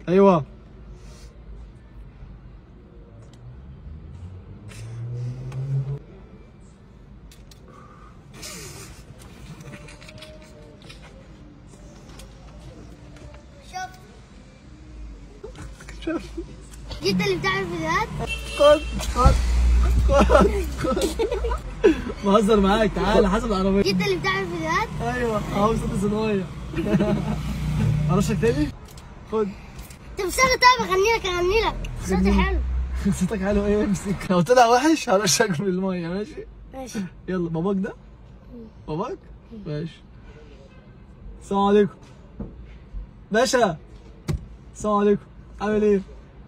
ايوه شوف جيت اللي بتعمل فيديوهات خد خد خد خد بهزر معاك تعالى حسب العربية جيت اللي بتعمل فيديوهات ايوه اهو صوت الصنايع ارشك تاني خد انت مش طيب اغني لك اغني لك صوتي حلو صوتك حلو ايه امسك لو طلع وحش هرشك من المية ماشي ماشي يلا باباك ده باباك ماشي السلام عليكم باشا السلام عليكم عامل ايه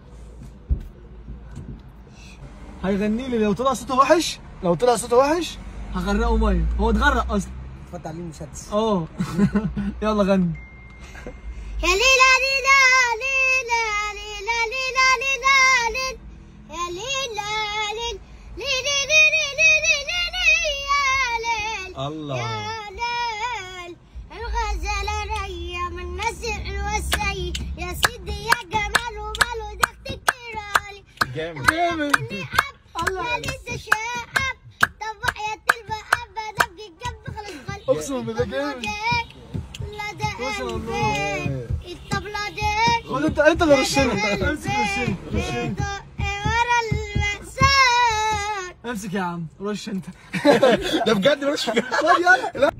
هيغني لي لو طلع صوته وحش لو طلع صوته وحش هغرقه ميه هو اتغرق اصلا فتح عليه المسدس اه يلا غني يا ليلى ليلى ليلى ليلى ليلى ليلى ليل يا ليلى ليل ليلى ليلى ليلى ليلى يا ليل الله يا ليل الغزال ريا من نسع والسي يا سيدي يا جمال وماله ده افتكر علي جامد جامد اني اب يا لسه شاب طب يا تلبى ابدا ابقي جنب خلص خلص اقسم بالله جامد لا ده ما شاء الله. قلبي الطبلة دي خد انت انت اللي رشنا امسك رشنا رشنا ورا المأساة امسك يا عم رش انت ده بجد مش خد يلا لا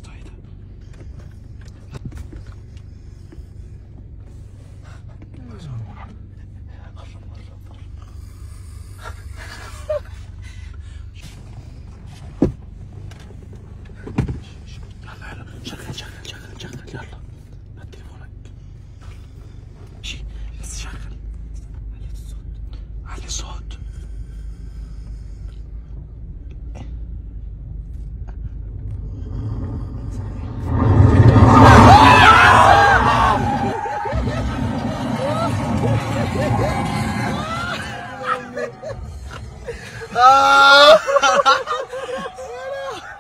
شغل شغل شغل شغل يلا هات تليفونك شي بس شغل علي الصوت علي الصوت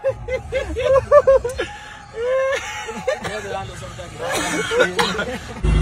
يلا يا عم